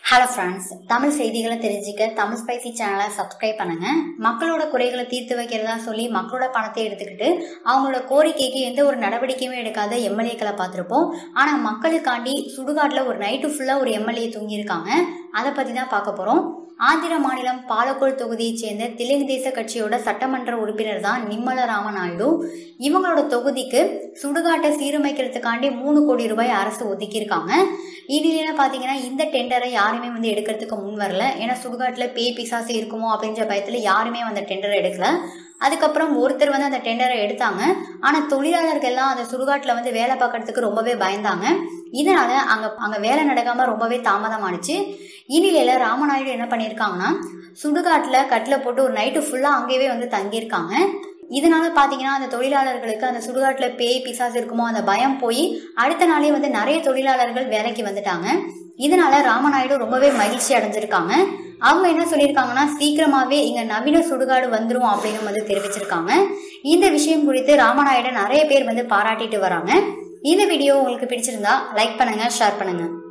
hello friends Tamil செய்திகளை தெரிஞ்சுக்க Tamil spicy சேனலை சப்ஸ்கிரைப் பண்ணுங்க மக்களோட குறைகளை தீர்த்து வைக்கிறதா சொல்லி மக்களோட பணத்தை எடுத்துக்கிட்டு அவங்களோட கோரிக்கைக்கு எந்த ஒரு நடவடிக்கையுமே எடுக்காத எம்எல்ஏக்களை பார்த்துருப்போம் ஆனால் மக்களுக்காண்டி சுடுகாட்டில் ஒரு நைட்டு ஃபுல்லாக ஒரு எம்எல்ஏ தூங்கியிருக்காங்க அதை பற்றி தான் பார்க்க போகிறோம் ஆந்திர மாநிலம் பாலக்கோடு தொகுதியைச் சேர்ந்த தெலுங்கு தேச கட்சியோட சட்டமன்ற உறுப்பினர் தான் நிம்மல ராமநாயுடு இவங்களோட தொகுதிக்கு சுடுகாட்டை சீரமைக்கிறதுக்காண்டி மூணு கோடி ரூபாய் அரசு ஒதுக்கியிருக்காங்க இனியில பார்த்தீங்கன்னா இந்த டெண்டரை யாருமே வந்து எடுக்கிறதுக்கு முன் வரல ஏன்னா சுடுகாட்டில் பேய் பிசாசு இருக்குமோ அப்படின்ற பயத்தில் யாருமே அந்த டெண்டரை எடுக்கல அதுக்கப்புறம் ஒருத்தர் வந்து அந்த டெண்டரை எடுத்தாங்க ஆனால் தொழிலாளர்கள் எல்லாம் அந்த சுடுகாட்டில் வந்து வேலை பார்க்கறதுக்கு ரொம்பவே பயந்தாங்க இதனால அங்கே அங்கே வேலை நடக்காமல் ரொம்பவே தாமதமானுச்சு இனிலையில ராமநாயுடு என்ன பண்ணியிருக்காங்கன்னா சுடுகாட்டில் கட்டில் போட்டு ஒரு நைட்டு ஃபுல்லாக அங்கேயே வந்து தங்கியிருக்காங்க இதனால பார்த்தீங்கன்னா அந்த தொழிலாளர்களுக்கு அந்த சுடுகாட்டில் பேய் பிசாசு இருக்குமோ அந்த பயம் போய் அடுத்த நாளே வந்து நிறைய தொழிலாளர்கள் வேலைக்கு வந்துட்டாங்க இதனால ராமநாயுடு ரொம்பவே மகிழ்ச்சி அடைஞ்சிருக்காங்க அவங்க என்ன சொல்லியிருக்காங்கன்னா சீக்கிரமாவே இங்க நவீன சுடுகாடு வந்துரும் அப்படின்னு வந்து தெரிவிச்சிருக்காங்க இந்த விஷயம் குறித்து ராமநாயுடு நிறைய பேர் வந்து பாராட்டிட்டு வராங்க இந்த வீடியோ உங்களுக்கு பிடிச்சிருந்தா லைக் பண்ணுங்க ஷேர் பண்ணுங்க